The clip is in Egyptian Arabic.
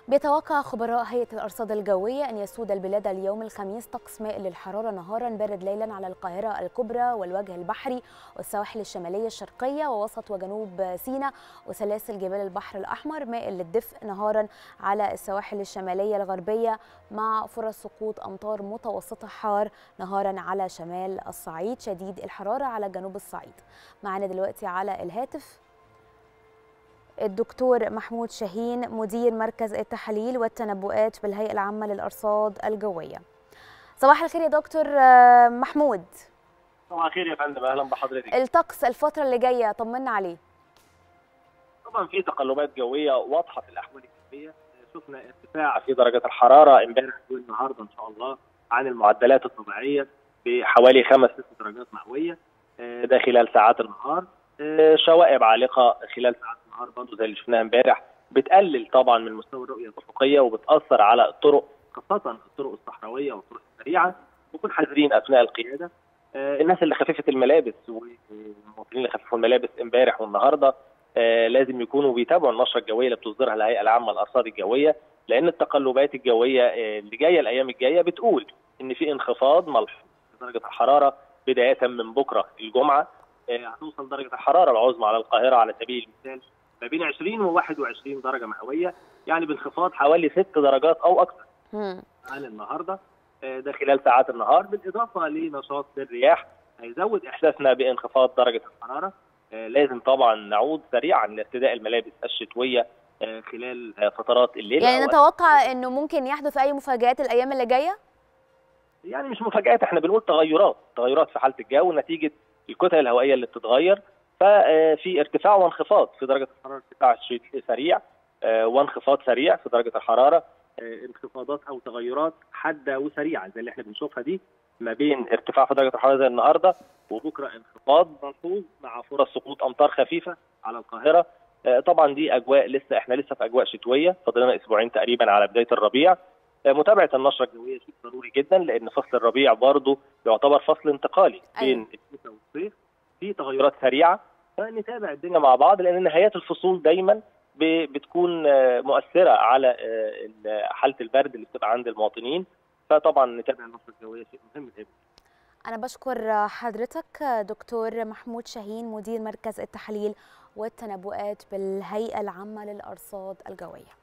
بيتوقع خبراء هيئة الأرصاد الجوية أن يسود البلاد اليوم الخميس طقس مائل للحرارة نهارا بارد ليلا على القاهرة الكبرى والوجه البحري والسواحل الشمالية الشرقية ووسط وجنوب سيناء وسلاسل جبال البحر الأحمر مائل للدفء نهارا على السواحل الشمالية الغربية مع فرص سقوط أمطار متوسطة حار نهارا على شمال الصعيد شديد الحرارة على جنوب الصعيد معنا دلوقتي على الهاتف الدكتور محمود شاهين مدير مركز التحاليل والتنبؤات بالهيئة العامة للأرصاد الجوية صباح الخير يا دكتور محمود صباح الخير يا فندم اهلا بحضرتك الطقس الفترة اللي جاية طمنا عليه طبعا في تقلبات جويه واضحه في الاحوال الجويه شفنا ارتفاع في درجه الحراره امبارح والنهارده ان شاء الله عن المعدلات الطبيعيه بحوالي خمس ست درجات مئويه ده خلال ساعات النهار شوائب عالقه خلال ساعات النهار برضه زي اللي شفناها امبارح بتقلل طبعا من مستوى الرؤيه الافقيه وبتاثر على الطرق خاصه الطرق الصحراويه والطرق السريعه نكون حذرين اثناء القياده الناس اللي خففت الملابس والمواطنين اللي خففوا الملابس امبارح والنهارده لازم يكونوا بيتابعوا النشره الجويه اللي بتصدرها الهيئه العامه للارصاد الجويه لان التقلبات الجويه اللي جايه الايام الجايه بتقول ان في انخفاض ملحوظ في درجه الحراره بدايه من بكره الجمعه هتوصل درجه الحراره العظمى على القاهره على سبيل المثال ما بين 20 و 21 درجه مئويه يعني بانخفاض حوالي 6 درجات او اكثر عن النهارده ده خلال ساعات النهار بالاضافه لنشاط الرياح هيزود احساسنا بانخفاض درجه الحراره لازم طبعا نعود سريعا لارتداء الملابس الشتويه خلال فترات الليل يعني نتوقع انه ممكن يحدث اي مفاجات الايام اللي جايه يعني مش مفاجات احنا بنقول تغيرات تغيرات في حاله الجو نتيجه الكتل الهوائيه اللي بتتغير ففي ارتفاع وانخفاض في درجه الحراره ارتفاع سريع وانخفاض سريع في درجه الحراره انخفاضات او تغيرات حاده وسريعه زي اللي احنا بنشوفها دي ما بين ارتفاع في درجه الحراره زي النهارده وبكره انخفاض ملحوظ مع فرص سقوط امطار خفيفه على القاهره طبعا دي اجواء لسه احنا لسه في اجواء شتويه فاضلنا اسبوعين تقريبا على بدايه الربيع متابعه النشره الجويه شيء ضروري جدا لان فصل الربيع برضه يعتبر فصل انتقالي بين الشتاء والصيف في تغيرات سريعه فنتابع الدنيا مع بعض لان نهايات الفصول دايما بتكون مؤثره على حاله البرد اللي بتبقى عند المواطنين فطبعا نتابع النشره الجويه شيء مهم جدا أنا بشكر حضرتك دكتور محمود شاهين مدير مركز التحاليل والتنبؤات بالهيئة العامة للأرصاد الجوية